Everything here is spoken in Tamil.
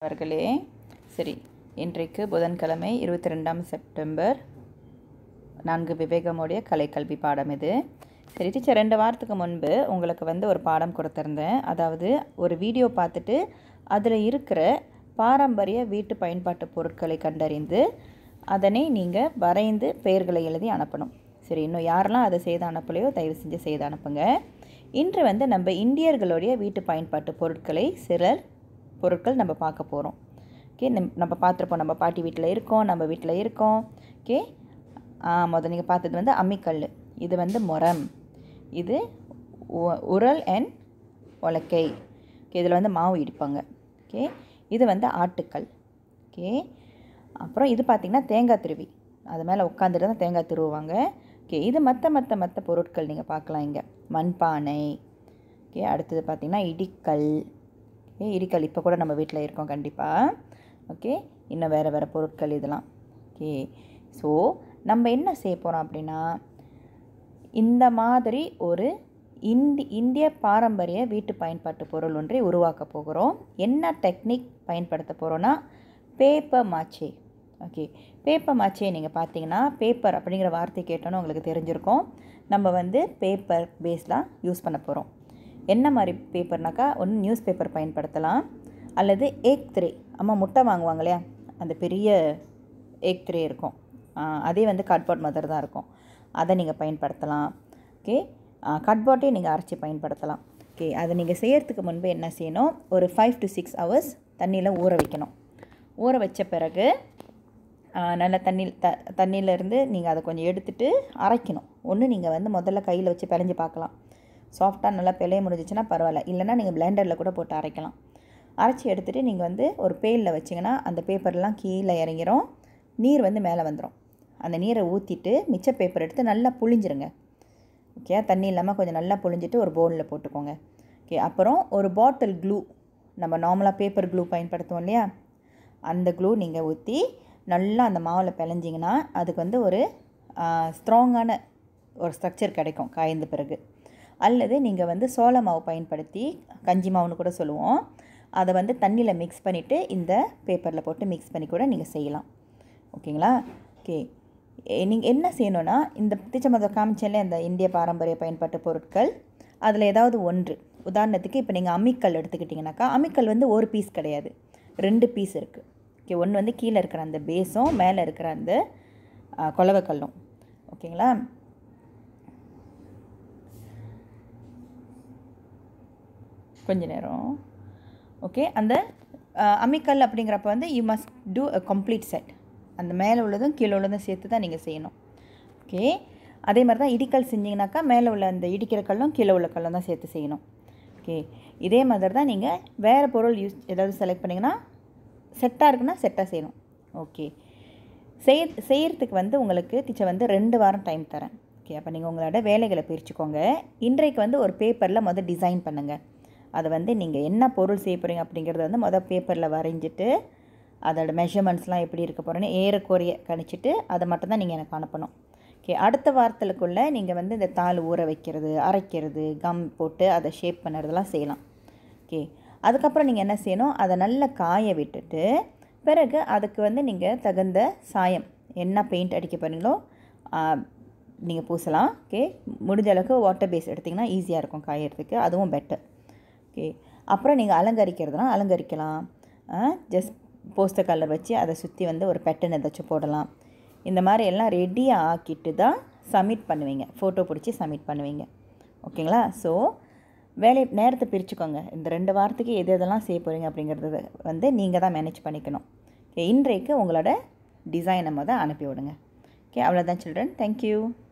அவர்களே சரி இன்றைக்கு புதன்கிழமை இருபத்தி ரெண்டாம் செப்டம்பர் நான்கு விவேகமுடைய கலைக்கல்வி பாடம் இது சரி டீச்சர் ரெண்டு வாரத்துக்கு முன்பு உங்களுக்கு வந்து ஒரு பாடம் கொடுத்துருந்தேன் அதாவது ஒரு வீடியோ பார்த்துட்டு அதில் இருக்கிற பாரம்பரிய வீட்டு பயன்பாட்டு பொருட்களை கண்டறிந்து அதனை நீங்கள் வரைந்து பெயர்களை எழுதி அனுப்பணும் சரி இன்னும் யாரெல்லாம் அதை செய்து அனுப்பலையோ தயவு செஞ்சு செய்து அனுப்புங்க இன்று வந்து நம்ம இந்தியர்களுடைய வீட்டு பயன்பாட்டு பொருட்களை சிலர் பொருட்கள் நம்ம பார்க்க போகிறோம் ஓகே நம்ம பார்த்துருப்போம் நம்ம பாட்டி வீட்டில் இருக்கோம் நம்ம வீட்டில் இருக்கோம் ஓகே முதல் நீங்கள் பார்த்தது வந்து அம்மிக்கல் இது வந்து முரம் இது உ- உரல் அண்ட் உலக்கை ஓகே இதில் வந்து மாவு இடிப்பாங்க ஓகே இது வந்து ஆட்டுக்கல் ஓகே அப்புறம் இது பார்த்திங்கன்னா தேங்காய் திருவி அது மேலே உட்காந்துட்டு தான் தேங்காய் திருவுவாங்க ஓகே இது மற்ற மற்ற மற்ற பொருட்கள் நீங்கள் பார்க்கலாம் இங்கே மண்பானை ஓகே அடுத்தது பார்த்திங்கன்னா இடிக்கல் ஓகே இடிக்கல் இப்போ கூட நம்ம வீட்டில் இருக்கோம் கண்டிப்பாக ஓகே இன்னும் வேறு வேறு பொருட்கள் இதெல்லாம் ஓகே ஸோ நம்ம என்ன செய்ய போகிறோம் அப்படின்னா இந்த மாதிரி ஒரு இந்தி இந்திய பாரம்பரிய வீட்டு பயன்பாட்டு பொருள் ஒன்றை உருவாக்க போகிறோம் என்ன டெக்னிக் பயன்படுத்த போகிறோன்னா paper mache okay paper mache நீங்கள் பார்த்தீங்கன்னா பேப்பர் அப்படிங்கிற வார்த்தை கேட்டோன்னு உங்களுக்கு தெரிஞ்சிருக்கும் நம்ம வந்து பேப்பர் பேஸ் தான் யூஸ் பண்ண போகிறோம் என்ன மாதிரி பேப்பர்னாக்கா ஒன்று நியூஸ் பேப்பர் பயன்படுத்தலாம் அல்லது ஏக் த்ரே அம்மா முட்டை வாங்குவாங்க இல்லையா அந்த பெரிய ஏக் த்ரே இருக்கும் ஆ, அதே வந்து கார்ட்போர்ட் மாதிரி தான் இருக்கும் அதை நீங்கள் பயன்படுத்தலாம் ஓகே கட்பாட்டே நீங்கள் அரைச்சி பயன்படுத்தலாம் ஓகே அதை நீங்கள் செய்யறதுக்கு முன்பு என்ன செய்யணும் ஒரு ஃபைவ் டு சிக்ஸ் ஹவர்ஸ் தண்ணியில் ஊற வைக்கணும் ஊற வச்ச பிறகு ஆ, நல்ல தண்ணி த தண்ணியிலேருந்து நீங்கள் அதை கொஞ்சம் எடுத்துட்டு அரைக்கணும் ஒன்று நீங்கள் வந்து முதல்ல கையில் வச்சு பிழைஞ்சு பார்க்கலாம் சாஃப்டாக நல்லா பிழைய முடிஞ்சிச்சுன்னா பரவாயில்ல இல்லைன்னா நீங்கள் பிளெண்டரில் கூட போட்டு அரைக்கலாம் அரைச்சி எடுத்துகிட்டு நீங்கள் வந்து ஒரு பேலில் வச்சிங்கன்னா அந்த பேப்பர்லாம் கீழே இறங்கிரும் நீர் வந்து மேலே வந்துடும் அந்த நீரை ஊற்றிட்டு மிச்ச பேப்பர் எடுத்து நல்லா புழிஞ்சிருங்க ஓகே தண்ணி இல்லாமல் கொஞ்சம் நல்லா புழிஞ்சிட்டு ஒரு பவுலில் போட்டுக்கோங்க ஓகே அப்புறம் ஒரு பாட்டில் க்ளூ நம்ம நார்மலாக பேப்பர் க்ளூ பயன்படுத்துவோம் இல்லையா அந்த க்ளூ நீங்கள் ஊற்றி நல்லா அந்த மாவில் பிணைஞ்சிங்கன்னா அதுக்கு வந்து ஒரு ஸ்ட்ராங்கான ஒரு ஸ்ட்ரக்சர் கிடைக்கும் காய்ந்த பிறகு அல்லது நீங்கள் வந்து சோள மாவு பயன்படுத்தி கஞ்சி மாவுன்னு கூட சொல்லுவோம் அதை வந்து தண்ணியில் மிக்ஸ் பண்ணிவிட்டு இந்த பேப்பரில் போட்டு மிக்ஸ் பண்ணி கூட நீங்கள் செய்யலாம் ஓகேங்களா ஓகே நீங்கள் என்ன செய்யணும்னா இந்த டீச்சர் மதம் காமிச்சேன்ல இந்த இந்திய பாரம்பரிய பயன்பாட்டு பொருட்கள் அதில் ஏதாவது ஒன்று உதாரணத்துக்கு இப்போ நீங்கள் அம்மிக்கல் எடுத்துக்கிட்டிங்கனாக்கா அம்மிக்கல் வந்து ஒரு பீஸ் கிடையாது ரெண்டு பீஸ் இருக்குது ஓகே ஒன்று வந்து கீழே இருக்கிற அந்த பேஸும் மேலே இருக்கிற அந்த ஆ, கொலவைக்கல்லும் ஓகேங்களா கொஞ்ச நேரம் ஓகே அந்த அஹ், அம்மிக்கல் அப்படிங்கிறப்ப வந்து you must do a complete set அந்த மேலே உள்ளதும் கீழே உள்ளதும் சேர்த்து தான் நீங்கள் செய்யணும் ஓகே அதே மாதிரி தான் இடிக்கல் செஞ்சீங்கனாக்கா மேலே உள்ள அந்த இடிக்கிற கல்லும் கீழே உள்ள கல்லும் தான் சேர்த்து செய்யணும் ஓகே இதே மாதிரி தான் நீங்கள் வேறு பொருள் யூஸ் ஏதாவது செலக்ட் பண்ணிங்கன்னா செட்டாக இருக்குன்னா செட்டாக செய்யணும் ஓகே செய்ய செய்யறதுக்கு வந்து உங்களுக்கு டீச்சர் வந்து ரெண்டு வாரம் டைம் தரேன் ஓகே அப்போ நீங்கள் உங்களோட வேலைகளை பிரிச்சுக்கோங்க இன்றைக்கு வந்து ஒரு பேப்பரில் முதல் டிசைன் பண்ணுங்கள் அதை வந்து நீங்கள் என்ன பொருள் செய்ய போகிறீங்க அப்படிங்கிறத வந்து மொதல் பேப்பரில் வரைஞ்சிட்டு அதோட மெஷர்மெண்ட்ஸ்லாம் எப்படி இருக்க போகிறேன்னு ஏறக்குறைய கணிச்சிட்டு அதை மட்டும் தான் நீங்கள் எனக்கு அனுப்பணும் ஓகே அடுத்த வாரத்துக்குள்ளே நீங்கள் வந்து இந்த தாள் ஊற வைக்கிறது அரைக்கிறது கம் போட்டு அதை ஷேப் பண்ணுறதெல்லாம் செய்யலாம் ஓகே அதுக்கப்புறம் நீங்கள் என்ன செய்யணும் அதை நல்லா காய விட்டுட்டு பிறகு அதுக்கு வந்து நீங்கள் தகுந்த சாயம் என்ன பெயிண்ட் அடிக்க போகிறீங்களோ நீங்கள் பூசலாம் ஓகே முடிஞ்ச அளவுக்கு வாட்டர் பேஸ் எடுத்திங்கன்னா ஈஸியாக இருக்கும் காயறதுக்கு அதுவும் பெட்டர் ஓகே அப்புறம் நீங்கள் அலங்கரிக்கிறதுனா அலங்கரிக்கலாம் ஜஸ்ட் போஸ்டர் கலர் வச்சு அதை சுற்றி வந்து ஒரு பேட்டர்ன் ஏதாச்சும் போடலாம் இந்த மாதிரி எல்லாம் ரெடியாக ஆக்கிட்டு தான் சப்மிட் பண்ணுவீங்க ஃபோட்டோ பிடிச்சி சப்மிட் பண்ணுவீங்க ஓகேங்களா ஸோ வேலை நேரத்தை பிரிச்சுக்கோங்க இந்த ரெண்டு வாரத்துக்கு எது எதெல்லாம் செய்ய போகிறீங்க அப்படிங்கிறத வந்து நீங்கள் தான் மேனேஜ் பண்ணிக்கணும் ஓகே இன்றைக்கு உங்களோட டிசைனை மொதல் அனுப்பி விடுங்க ஓகே அவ்வளோதான் சில்ட்ரன் தேங்க்யூ